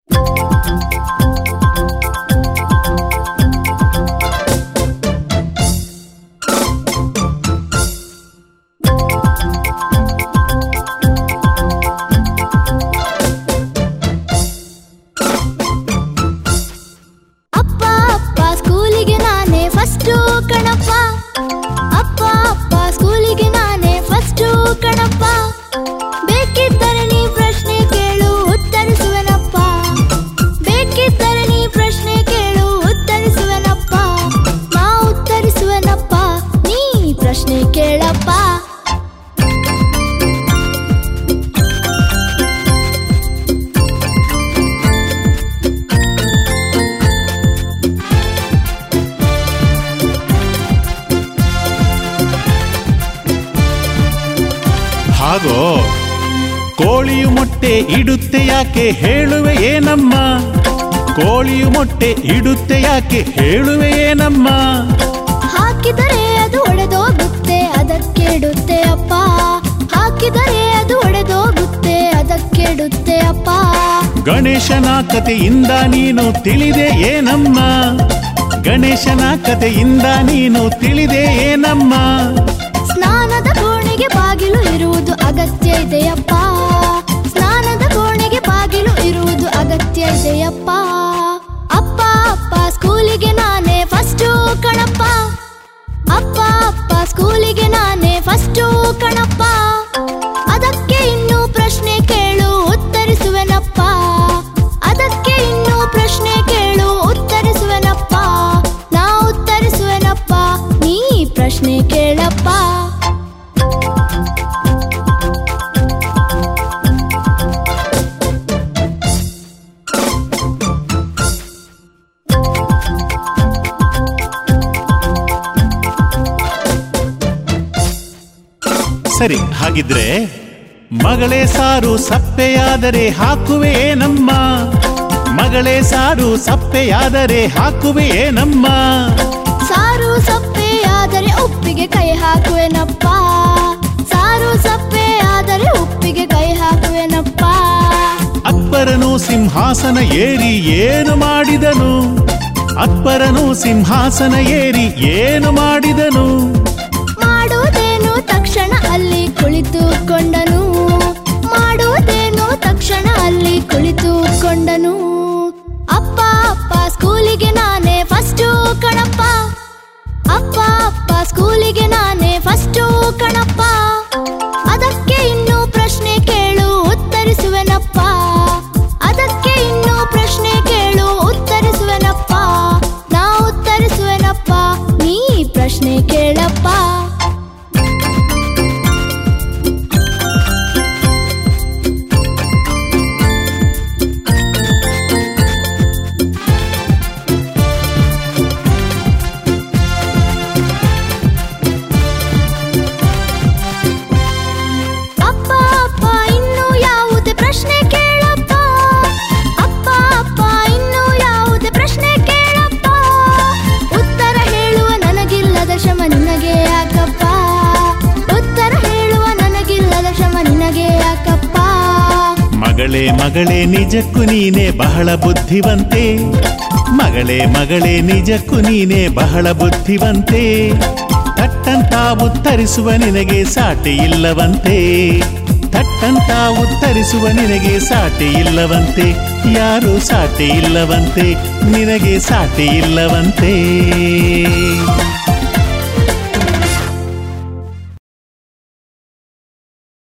ಅಪ್ಪ ಅಪ್ಪ ಸ್ಕೂಲಿಗೆ ನಾನೇ ಫಸ್ಟು ಕಣಪ್ಪ ಅಪ್ಪ ಅಪ್ಪ ಸ್ಕೂಲಿಗೆ ನಾನೇ ಫಸ್ಟು ಕಣಪ್ಪ ಬೇಕಿದ್ದರೆ ನೀ ಪ್ರಶ್ನೆ ಕೇಳು ಉತ್ತರಿಸುವೆನಪ್ಪ ಬೇಕಿದ್ದರೆ ನೀ ಪ್ರಶ್ನೆ ಕೇಳು ಉತ್ತರಿಸುವೆನಪ್ಪ ನಾ ಉತ್ತರಿಸುವೆನಪ್ಪ ನೀ ಪ್ರಶ್ನೆ ಕೇಳಪ್ಪ ಹಾಗೋ ಕೋಳಿಯು ಮೊಟ್ಟೆ ಇಡುತ್ತೆ ಯಾಕೆ ಹೇಳುವೆ ಏನಮ್ಮ ಕೋಳಿಯು ಮೊಟ್ಟೆ ಇಡುತ್ತೆ ಯಾಕೆ ಹೇಳುವೆ ಏನಮ್ಮ ಹಾಕಿದರೆ ಅದು ಒಡೆದೋಗುತ್ತೆ ಅದಕ್ಕೆಡುತ್ತೆ ಅಪ್ಪ ಹಾಕಿದರೆ ಅದು ಒಡೆದೋಗುತ್ತೆ ಅದಕ್ಕೆಡುತ್ತೆ ಅಪ್ಪ ಗಣೇಶನ ಕಥೆಯಿಂದ ನೀನು ತಿಳಿದೆ ಏನಮ್ಮ ಗಣೇಶನ ಕಥೆಯಿಂದ ನೀನು ತಿಳಿದೆ ಏನಮ್ಮ ಸ್ನಾನದ ಕೋಣೆಗೆ ಬಾಗಿಲು ಇರುವುದು ಅಗತ್ಯ ಇದೆಯಪ್ಪ ಸ್ನಾನದ ಕೋಣೆಗೆ ಬಾಗಿಲು ಇರುವುದು ಅಗತ್ಯ ಇದೆಯಪ್ಪ ಅಪ್ಪ ಅಪ್ಪ ಸ್ಕೂಲಿಗೆ ನಾನೇ ಫಸ್ಟು ಕಣಪ್ಪ ಅಪ್ಪ ಅಪ್ಪ ಸ್ಕೂಲಿಗೆ ನಾನೇ ಫಸ್ಟು ಕಣಪ್ಪ ಅದಕ್ಕೆ ಇನ್ನೂ ಪ್ರಶ್ನೆ ಕೇಳು ಉತ್ತರಿಸುವೆನಪ್ಪ ಅದಕ್ಕೆ ಇನ್ನೂ ಪ್ರಶ್ನೆ ಕೇಳು ಉತ್ತರಿಸುವೆನಪ್ಪ ನಾ ಉತ್ತರಿಸುವೆನಪ್ಪ ನೀ ಪ್ರಶ್ನೆ ಕೇಳಪ್ಪ ಸರಿ ಹಾಗಿದ್ರೆ ಮಗಳೇ ಸಾರು ಸಪ್ಪೆಯಾದರೆ ಹಾಕುವೆ ಏನಮ್ಮ ಮಗಳೇ ಸಾರು ಸಪ್ಪೆಯಾದರೆ ಹಾಕುವೆ ಏನಮ್ಮ ಸಾರು ಸಪ್ಪೆ ಆದರೆ ಉಪ್ಪಿಗೆ ಕೈ ಹಾಕುವೆನಪ್ಪ ಸಾರು ಸಪ್ಪೆ ಆದರೆ ಉಪ್ಪಿಗೆ ಕೈ ಹಾಕುವೆನಪ್ಪ ಅಕ್ಬರನು ಸಿಂಹಾಸನ ಏರಿ ಏನು ಮಾಡಿದನು ಅಕ್ಬರನು ಸಿಂಹಾಸನ ಏರಿ ಏನು ಮಾಡಿದನು ಮಾಡುವುದೇನು ತಕ್ಷಣ ಅಲ್ಲಿ ಕುಳಿತುಕೊಂಡನು ಮಾಡುವುದೇನು ತಕ್ಷಣ ಅಲ್ಲಿ ಕುಳಿತುಕೊಂಡನು ಅಪ್ಪ ಅಪ್ಪ ಸ್ಕೂಲಿಗೆ ನಾನೇ ಫಸ್ಟು ಕಣಪ್ಪ ಅಪ್ಪ ಅಪ್ಪ ಸ್ಕೂಲಿಗೆ ನಾನೇ ಫಸ್ಟು ಕಣಪ್ಪ ಅದಕ್ಕೆ ಇನ್ನೂ ಪ್ರಶ್ನೆ ಕೇಳು ಉತ್ತರಿಸುವೆನಪ್ಪ ಅದಕ್ಕೆ ಇನ್ನೂ ಪ್ರಶ್ನೆ ಕೇಳು ಉತ್ತರಿಸುವೆನಪ್ಪ ನಾ ಉತ್ತರಿಸುವೆನಪ್ಪ ನೀ ಪ್ರಶ್ನೆ ಕೇಳಪ್ಪ ಅಪ್ಪ ಅಪ್ಪ ಇನ್ನು ಯಾವುದೇ ಪ್ರಶ್ನೆ ಕೇಳಪ್ಪ ಅಪ್ಪ ಅಪ್ಪ ಇನ್ನು ಯಾವುದೇ ಪ್ರಶ್ನೆ ಕೇಳಪ್ಪ ಉತ್ತರ ಹೇಳುವ ನನಗಿಲ್ಲದ ಶ್ರಮ ನಿನಗೆ ಯಾಕಪ್ಪ ಉತ್ತರ ಹೇಳುವ ನನಗಿಲ್ಲದ ಶ್ರಮ ನಿನಗೆ ಯಾಕಪ್ಪ ಮಗಳೇ ಮಗಳೇ ನಿಜಕ್ಕೂ ನೀನೇ ಬಹಳ ಬುದ್ಧಿವಂತೆ ಮಗಳೇ ಮಗಳೇ ನಿಜಕ್ಕೂ ನೀನೇ ಬಹಳ ಬುದ್ಧಿವಂತೆ ತಟ್ಟಂತ ಉತ್ತರಿಸುವ ನಿನಗೆ ಸಾಟಿ ಇಲ್ಲವಂತೆ ತಟ್ಟಂತ ಉತ್ತರಿಸುವ ನಿನಗೆ ಸಾಟಿ ಇಲ್ಲವಂತೆ ಯಾರು ಸಾಟಿ ಇಲ್ಲವಂತೆ ನಿನಗೆ ಸಾಟಿ ಇಲ್ಲವಂತೆ